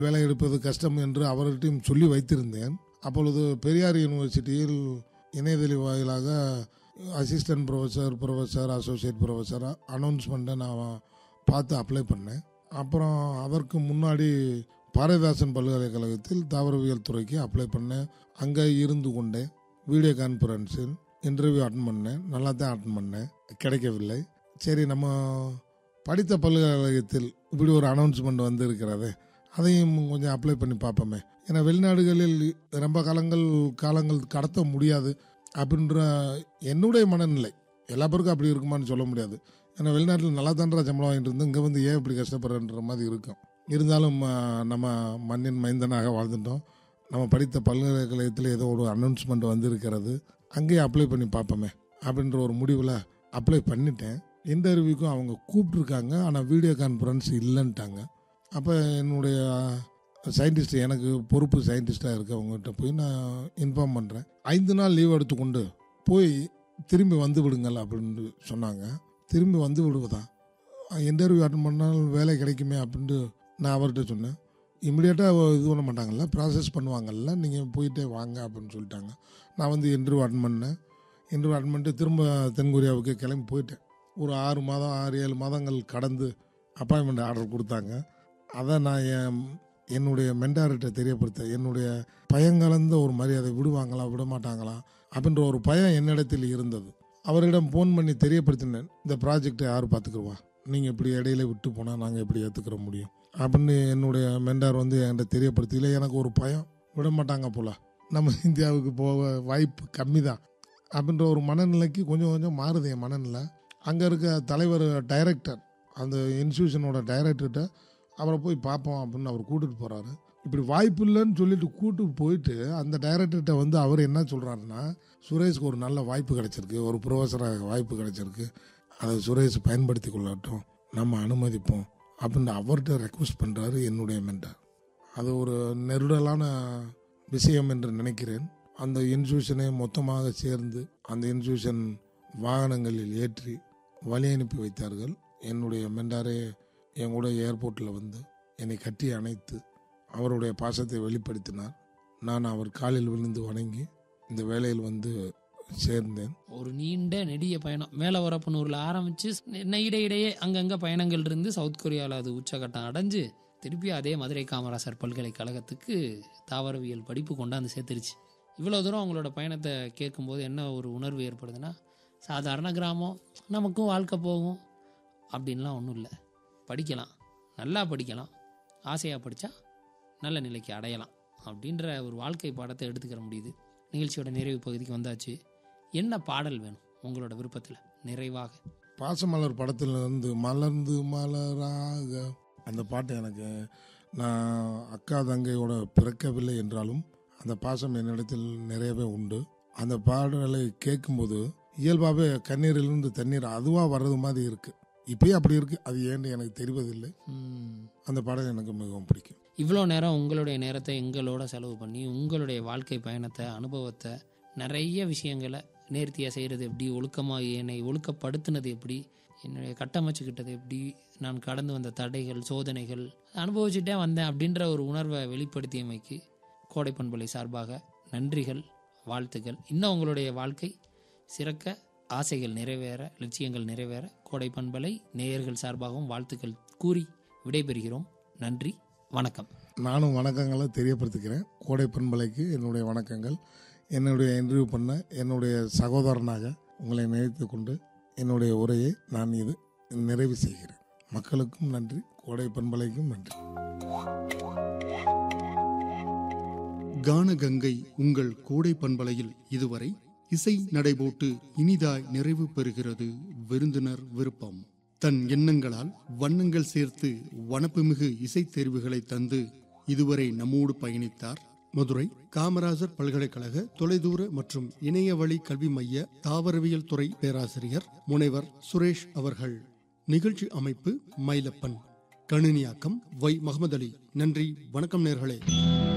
வேலை எடுப்பது கஷ்டம் என்று அவர்கிட்டையும் சொல்லி வைத்திருந்தேன் அப்பொழுது பெரியார் யூனிவர்சிட்டியில் இணையதளி வாயிலாக assistant professor professor associate professor அனௌன்ஸ்மெண்ட்டை நான் பார்த்து அப்ளை பண்ணேன் அப்புறம் அதற்கு முன்னாடி பாரதிதாசன் பல்கலைக்கழகத்தில் தாவரவியல் துறைக்கு அப்ளை பண்ணேன் அங்கே இருந்து கொண்டே வீடியோ கான்ஃபரன்ஸில் இன்டர்வியூ அட்டன் பண்ணேன் நல்லா தான் அட்டன் பண்ணேன் கிடைக்கவில்லை சரி நம்ம படித்த பல்கலைக்கழகத்தில் இப்படி ஒரு அனௌன்ஸ்மெண்ட் வந்து இருக்கிறது அதையும் கொஞ்சம் அப்ளை பண்ணி பார்ப்போமே ஏன்னா வெளிநாடுகளில் ரொம்ப காலங்கள் காலங்கள் கடத்த முடியாது அப்படின்ற என்னுடைய மனநிலை எல்லா பேருக்கும் அப்படி இருக்குமான்னு சொல்ல முடியாது ஏன்னா வெளிநாட்டில் நல்லா தான்ற சம்பளம் வாங்கிட்டு இருந்து இங்கே வந்து ஏன் இப்படி கஷ்டப்படுறன்ற மாதிரி இருக்கும் இருந்தாலும் ஆ, நம்ம மண்ணின் மைந்தனாக வாழ்ந்துட்டோம் நம்ம படித்த பல்கலைக்கழகத்தில் ஏதோ ஒரு அனௌன்ஸ்மெண்ட் வந்திருக்கிறது அங்கேயே அப்ளை பண்ணி பார்ப்போமே அப்படின்ற ஒரு முடிவில் அப்ளை பண்ணிட்டேன் இன்டர்வியூக்கும் அவங்க கூப்பிட்ருக்காங்க ஆனால் வீடியோ கான்ஃபரன்ஸ் இல்லைன்ட்டாங்க அப்போ என்னுடைய சயின்டிஸ்ட் எனக்கு பொறுப்பு சயின்டிஸ்டாக இருக்கவங்ககிட்ட போய் நான் இன்ஃபார்ம் பண்ணுறேன் ஐந்து நாள் லீவ் எடுத்துக்கொண்டு போய் திரும்பி வந்து விடுங்கள் அப்படின்னு சொன்னாங்க திரும்பி வந்து விடுவதா இன்டர்வியூ அட்டன் பண்ணால் வேலை கிடைக்குமே அப்படின்ட்டு நான் அவர்கிட்ட சொன்னேன் இமிடியேட்டாக இது பண்ண மாட்டாங்கல்ல ப்ராசஸ் பண்ணுவாங்கல்ல நீங்கள் போயிட்டே வாங்க அப்படின்னு சொல்லிட்டாங்க நான் வந்து இன்டர்வியூ அட்டன் பண்ணேன் இன்டர்வியூ அட்டன் பண்ணிட்டு திரும்ப தென்கொரியாவுக்கு கிளம்பி போயிட்டேன் ஒரு ஆறு மாதம் ஆறு ஏழு மாதங்கள் கடந்து அப்பாயின்மெண்ட் ஆர்டர் கொடுத்தாங்க அதை நான் என் என்னுடைய மென்டார்கிட்ட தெரியப்படுத்த என்னுடைய பயங்கலந்த ஒரு மரியாதை விடுவாங்களா விட மாட்டாங்களா அப்படின்ற ஒரு பயம் என்னிடத்தில் இருந்தது அவரிடம் ஃபோன் பண்ணி தெரியப்படுத்தினேன் இந்த ப்ராஜெக்டை யார் பார்த்துக்குருவா நீங்கள் இப்படி இடையில விட்டு போனால் நாங்கள் எப்படி ஏற்றுக்கிற முடியும் அப்படின்னு என்னுடைய மென்டார் வந்து என்கிட்ட தெரியப்படுத்தல எனக்கு ஒரு பயம் விட மாட்டாங்க போல நம்ம இந்தியாவுக்கு போக வாய்ப்பு கம்மி தான் அப்படின்ற ஒரு மனநிலைக்கு கொஞ்சம் கொஞ்சம் மாறுது என் மனநிலை அங்கே இருக்க தலைவர் டைரக்டர் அந்த இன்ஸ்டியூஷனோட டைரக்டர்கிட்ட அவரை போய் பார்ப்போம் அப்படின்னு அவர் கூட்டிட்டு போகிறாரு இப்படி வாய்ப்பு இல்லைன்னு சொல்லிட்டு கூட்டு போயிட்டு அந்த டைரக்டர்கிட்ட வந்து அவர் என்ன சொல்கிறாருன்னா சுரேஷ்க்கு ஒரு நல்ல வாய்ப்பு கிடைச்சிருக்கு ஒரு ப்ரொஃபஸராக வாய்ப்பு கிடைச்சிருக்கு அதை சுரேஷ் பயன்படுத்தி கொள்ளட்டும் நம்ம அனுமதிப்போம் அப்படின்னு அவர்கிட்ட ரெக்வஸ்ட் பண்ணுறாரு என்னுடைய மென்டார் அது ஒரு நெருடலான விஷயம் என்று நினைக்கிறேன் அந்த இன்ஸ்டியூஷனை மொத்தமாக சேர்ந்து அந்த இன்ஸ்டியூஷன் வாகனங்களில் ஏற்றி வழி அனுப்பி வைத்தார்கள் என்னுடைய மென்டாரே என் கூட ஏர்போர்ட்டில் வந்து என்னை கட்டி அணைத்து அவருடைய பாசத்தை வெளிப்படுத்தினார் நான் அவர் காலில் விழுந்து வணங்கி இந்த வேலையில் வந்து சேர்ந்தேன் ஒரு நீண்ட நெடிய பயணம் மேலவரப்பனூர்ல ஆரம்பிச்சு நெ- இடையிடையே அங்கங்க பயணங்கள் இருந்து சவுத் கொரியாவில் அது உச்சகட்டம் அடைஞ்சு திருப்பி அதே மதுரை காமராசர் பல்கலைக்கழகத்துக்கு தாவரவியல் படிப்பு கொண்டாந்து சேர்த்துருச்சு இவ்வளோ தூரம் அவங்களோட பயணத்தை கேட்கும்போது என்ன ஒரு உணர்வு ஏற்படுதுன்னா சாதாரண கிராமம் நமக்கும் வாழ்க்கை போகும் அப்படின்லாம் ஒன்றும் இல்லை படிக்கலாம் நல்லா படிக்கலாம் ஆசையாக படித்தா நல்ல நிலைக்கு அடையலாம் அப்படின்ற ஒரு வாழ்க்கை பாடத்தை எடுத்துக்கிற முடியுது நிகழ்ச்சியோட நிறைவு பகுதிக்கு வந்தாச்சு என்ன பாடல் வேணும் உங்களோட விருப்பத்தில் நிறைவாக பாசமலர் படத்திலிருந்து மலர்ந்து மலராக அந்த பாட்டு எனக்கு நான் அக்கா தங்கையோட பிறக்கவில்லை என்றாலும் அந்த பாசம் என்னிடத்தில் நிறையவே உண்டு அந்த பாடலை கேட்கும்போது இயல்பாகவே கண்ணீரிலிருந்து தண்ணீர் அதுவாக வர்றது மாதிரி இருக்கு இப்பயும் அப்படி இருக்கு அது ஏன்னு எனக்கு தெரிவதில்லை ம், அந்த பாடல் எனக்கு மிகவும் பிடிக்கும் இவ்வளோ நேரம் உங்களுடைய நேரத்தை எங்களோட செலவு பண்ணி உங்களுடைய வாழ்க்கை பயணத்தை அனுபவத்தை நிறைய விஷயங்களை நேர்த்தியாக செய்கிறது எப்படி ஒழுக்கமாக என்னை ஒழுக்கப்படுத்தினது எப்படி என்னுடைய கட்டமைச்சுக்கிட்டது எப்படி நான் கடந்து வந்த தடைகள் சோதனைகள் அனுபவிச்சுட்டே வந்தேன் அப்படின்ற ஒரு உணர்வை வெளிப்படுத்தியமைக்கு கோடை பண்பலை சார்பாக நன்றிகள் வாழ்த்துக்கள் இன்னும் உங்களுடைய வாழ்க்கை சிறக்க ஆசைகள் நிறைவேற லட்சியங்கள் நிறைவேற கோடை பண்பலை நேயர்கள் சார்பாகவும் வாழ்த்துக்கள் கூறி விடைபெறுகிறோம் நன்றி வணக்கம் நானும் வணக்கங்களை தெரியப்படுத்திக்கிறேன் கோடை பண்பலைக்கு என்னுடைய வணக்கங்கள் என்னுடைய இன்டர்வியூ பண்ண என்னுடைய சகோதரனாக உங்களை நினைத்து கொண்டு என்னுடைய உரையை நான் இது நிறைவு செய்கிறேன் மக்களுக்கும் நன்றி கோடை பண்பலைக்கும் நன்றி கானகங்கை உங்கள் கோடை பண்பலையில் இதுவரை இசை நடைபோட்டு இனிதாய் நிறைவு பெறுகிறது விருந்தினர் விருப்பம் தன் எண்ணங்களால் வண்ணங்கள் சேர்த்து வனப்புமிகு இசைத் தேர்வுகளை தந்து இதுவரை நம்மோடு பயணித்தார் மதுரை காமராஜர் பல்கலைக்கழக தொலைதூர மற்றும் இணையவழி கல்வி மைய தாவரவியல் துறை பேராசிரியர் முனைவர் சுரேஷ் அவர்கள் நிகழ்ச்சி அமைப்பு மயிலப்பன் கணினியாக்கம் வை முகமது அலி நன்றி வணக்கம் நேர்களே